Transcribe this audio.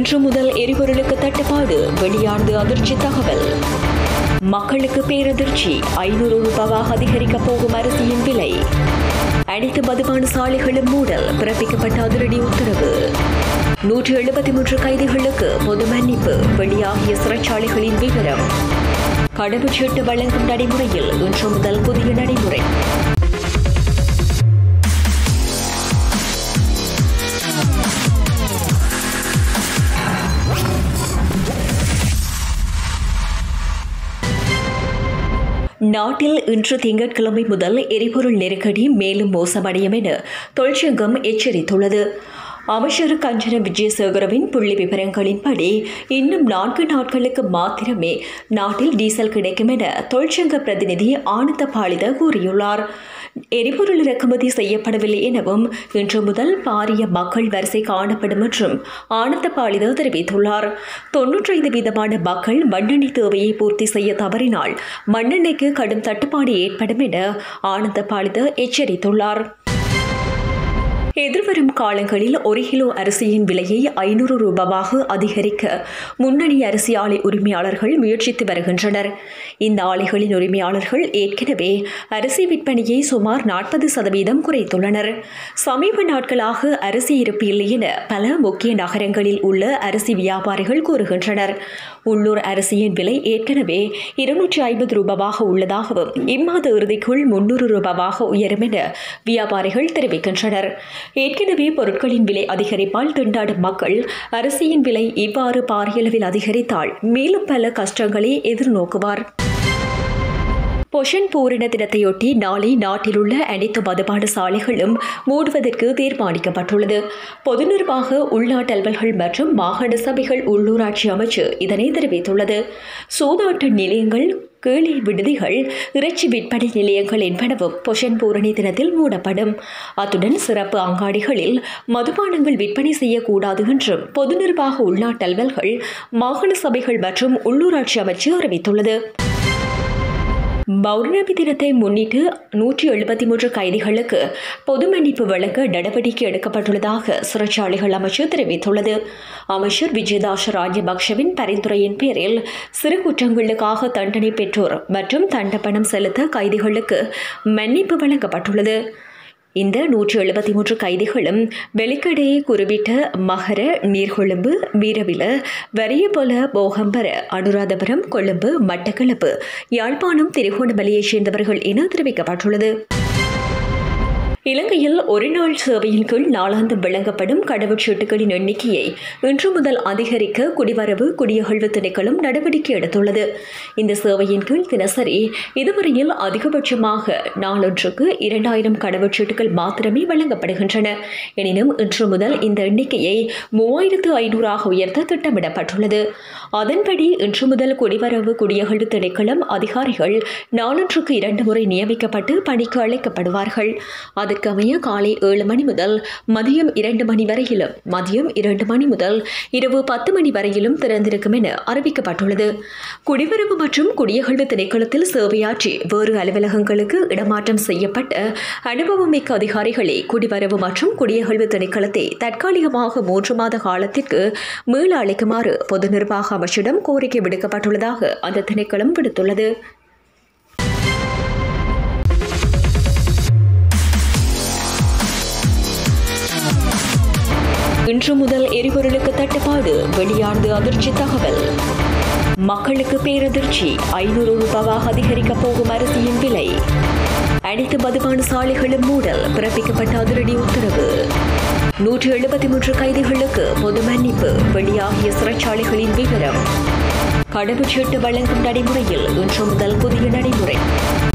இன்று முதல் எரிபொருளுக்கு தட்டுப்பாடு வெளியானது அதிர்ச்சி தகவல் மக்களுக்கு பேரதிர்ச்சி ஐநூறு ரூபாவாக அதிகரிக்கப் போகும் அரிசியின் விலை அனைத்து மதுபான சாலைகளும் மூடல் பிறப்பிக்கப்பட்ட அதிரடி உத்தரவு நூற்று எழுபத்தி மூன்று கைதிகளுக்கு பொது மன்னிப்பு வெளியாகிய சிறைச்சாலைகளின் விவரம் கடவுச்சீட்டு வழங்கும் நடைமுறையில் இன்று முதல் புதிய நடைமுறை நாட்டில் இன்று திங்கட்கிழமை முதல் எரிபொருள் நெருக்கடி மேலும் மோசமடையும் என தொழிற்சங்கம் எச்சரித்துள்ளது அமைச்சர் கஞ்சன விஜயசேகரவின் புள்ளி விவரங்களின்படி இன்னும் நான்கு நாட்களுக்கு மாத்திரமே நாட்டில் டீசல் கிடைக்கும் என தொழிற்சங்க பிரதிநிதி ஆனந்த பாலித கூறியுள்ளார் எரிபொருள் இறக்குமதி செய்யப்படவில்லை எனவும் இன்று முதல் பாரிய மக்கள் வரிசை காணப்படும் என்றும் ஆனந்த பாலித தெரிவித்துள்ளார் தொன்னூற்றைந்து வீதமான மக்கள் மண்ணெண்ணெய் தேவையை பூர்த்தி செய்ய தவறினால் மண்ணெண்ணெய்க்கு கடும் தட்டுப்பாடு ஏற்படும் என ஆனந்த பாலித எச்சரித்துள்ளார் எதிர்வரும் காலங்களில் ஒரு கிலோ அரிசியின் விலையை ஐநூறு ரூபாவாக அதிகரிக்க முன்னணி அரிசி ஆலை உரிமையாளர்கள் முயற்சித்து வருகின்றனர் இந்த ஆலைகளின் உரிமையாளர்கள் ஏற்கனவே அரிசி விற்பனையை சுமார் நாற்பது சதவீதம் குறைத்துள்ளனர் சமீப நாட்களாக அரிசி இருப்பு இல்லை என பல முக்கிய நகரங்களில் உள்ள அரிசி வியாபாரிகள் கூறுகின்றனர் உள்ளூர் அரிசியின் விலை ஏற்கனவே இருநூற்றி ஐம்பது ரூபாவாக உள்ளதாகவும் இம்மாத இறுதிக்குள் முன்னூறு ரூபாவாக உயரும் என வியாபாரிகள் தெரிவிக்கின்றனர் ஏற்கனவே பொருட்களின் விலை அதிகரிப்பால் திண்டாடும் மக்கள் அரிசியின் விலை இவ்வாறு பாரியளவில் அதிகரித்தால் மேலும் பல கஷ்டங்களை எதிர்நோக்குவார் பொஷன் பூரண தினத்தையொட்டி நாளை நாட்டில் உள்ள அனைத்து மதுபான சாலைகளும் மூடுவதற்கு தீர்மானிக்கப்பட்டுள்ளது பொது நிர்வாக உள்நாட்டு அலுவல்கள் மற்றும் மாகாண சபைகள் உள்ளூராட்சி அமைச்சு இதனை தெரிவித்துள்ளது சூதாட்ட நிலையங்கள் கீழே விடுதிகள் இறைச்சி விற்பனை நிலையங்கள் என்பனவும் பொஷன் பூரணி தினத்தில் மூடப்படும் அத்துடன் சிறப்பு அங்காடிகளில் மதுபானங்கள் விற்பனை செய்யக்கூடாது என்றும் பொது நிர்வாக உள்நாட்டு அலுவல்கள் மாகாண சபைகள் மற்றும் உள்ளூராட்சி அமைச்சு அறிவித்துள்ளது பௌர்ணமி தினத்தை முன்னிட்டு நூற்றி எழுபத்தி மூன்று கைதிகளுக்கு பொது மன்னிப்பு வழங்க நடவடிக்கை எடுக்கப்பட்டுள்ளதாக சிறைச்சாலைகள் அமைச்சர் தெரிவித்துள்ளது அமைச்சர் விஜயதாச ராஜபக்ஷவின் பரிந்துரையின் பேரில் சிறு குற்றங்களுக்காக தண்டனை பெற்றோர் மற்றும் தண்டப்பணம் செலுத்த கைதிகளுக்கு மன்னிப்பு வழங்கப்பட்டுள்ளது இந்த நூற்றி எழுபத்தி மூன்று கைதிகளும் வெளிக்கடையை குறிப்பிட்ட மகர நீர்கொழும்பு வீரவில வரியபொல போகம்பர அனுராதபுரம் கொழும்பு மட்டக்களப்பு யாழ்ப்பாணம் திருகோணமலையைச் சேர்ந்தவர்கள் என தெரிவிக்கப்பட்டுள்ளது இலங்கையில் ஒரு நாள் சேவையின் கீழ் நாளாந்தம் வழங்கப்படும் கடவுச்சீட்டுகளின் எண்ணிக்கையை இன்று முதல் அதிகரிக்க குடிவரவு குடியகழ்வு திணைக்களம் நடவடிக்கை எடுத்துள்ளது இந்த சேவையின் கீழ் தினசரி இதுவரையில் அதிகபட்சமாக நாளொன்றுக்கு இரண்டாயிரம் கடவுச்சீட்டுகள் மாத்திரமே வழங்கப்படுகின்றன எனினும் இன்று முதல் இந்த எண்ணிக்கையை மூவாயிரத்து ஐநூறாக உயர்த்த திட்டமிடப்பட்டுள்ளது அதன்படி இன்று முதல் குடிவரவு குடியகழ்வு திணைக்களம் அதிகாரிகள் நாளொன்றுக்கு இரண்டு முறை நியமிக்கப்பட்டு பணிக்கு அழைக்கப்படுவார்கள் அதற்கமைய காலை ஏழு மணி முதல் மதியம் இரண்டு மணி வரையிலும் மதியம் இரண்டு மணி முதல் இரவு பத்து மணி வரையிலும் திறந்திருக்கும் என அறிவிக்கப்பட்டுள்ளது குடிவரவு மற்றும் குடியகழ்வு திணைக்களத்தில் சேவையாற்றி வேறு அலுவலகங்களுக்கு இடமாற்றம் செய்யப்பட்ட அனுபவமிக்க அதிகாரிகளை குடிவரவு மற்றும் குடியகழ்வு திணைக்களத்தை தற்காலிகமாக மூன்று மாத காலத்திற்கு மீள அளிக்குமாறு பொது நிர்வாக அமைச்சிடம் கோரிக்கை விடுக்கப்பட்டுள்ளதாக அந்த திணைக்களம் விடுத்துள்ளது இன்று முதல் எரிபொருளுக்கு தட்டுப்பாடு வெளியானது அதிர்ச்சி தகவல் மக்களுக்கு பேரதிர்ச்சி ஐநூறு ரூபாவாக அதிகரிக்கப் போகும் அரிசியின் விலை அனைத்து மதுபான சாலைகளும் மூடல் பிறப்பிக்கப்பட்ட அதிரடி உத்தரவு நூற்று எழுபத்தி மூன்று கைதிகளுக்கு பொது மன்னிப்பு வெளியாகிய சிறைச்சாலைகளின் விவரம் கடவுச்சீட்டு வழங்கும் நடைமுறையில் இன்று முதல் புதிய நடைமுறை